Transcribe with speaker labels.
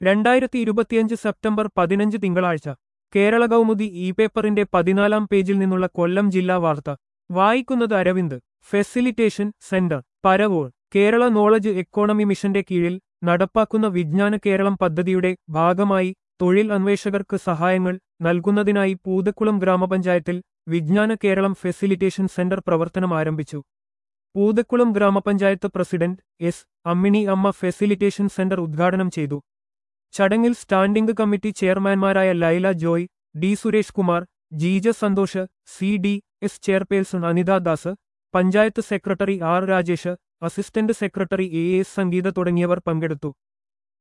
Speaker 1: രണ്ടായിരത്തി ഇരുപത്തിയഞ്ച് സെപ്റ്റംബർ പതിനഞ്ച് തിങ്കളാഴ്ച കേരള കൗമുദി ഇ പേപ്പറിന്റെ പതിനാലാം പേജിൽ നിന്നുള്ള കൊല്ലം ജില്ലാ വാർത്ത വായിക്കുന്നത് Aravind facilitation centre Paravur Kerala knowledge economy മിഷന്റെ കീഴിൽ നടപ്പാക്കുന്ന വിജ്ഞാന കേരളം പദ്ധതിയുടെ ഭാഗമായി തൊഴിൽ അന്വേഷകർക്ക് സഹായങ്ങൾ നൽകുന്നതിനായി പൂതക്കുളം ഗ്രാമപഞ്ചായത്തിൽ വിജ്ഞാന കേരളം ഫെസിലിറ്റേഷൻ സെന്റർ പ്രവർത്തനം ആരംഭിച്ചു പൂതക്കുളം ഗ്രാമപഞ്ചായത്ത് പ്രസിഡന്റ് എസ് അമ്മിണി അമ്മ ഫെസിലിറ്റേഷൻ സെന്റർ ഉദ്ഘാടനം ചെയ്തു ചടങ്ങിൽ സ്റ്റാൻഡിംഗ് കമ്മിറ്റി ചെയർമാൻമാരായ Laila Joy D Suresh Kumar Jeeja Santhosh C D S chairperson Anitha Das panchayat secretary R Rajesh assistant secretary A S Sangeetha തുടങ്ങിയവർ പങ്കെടുത്തു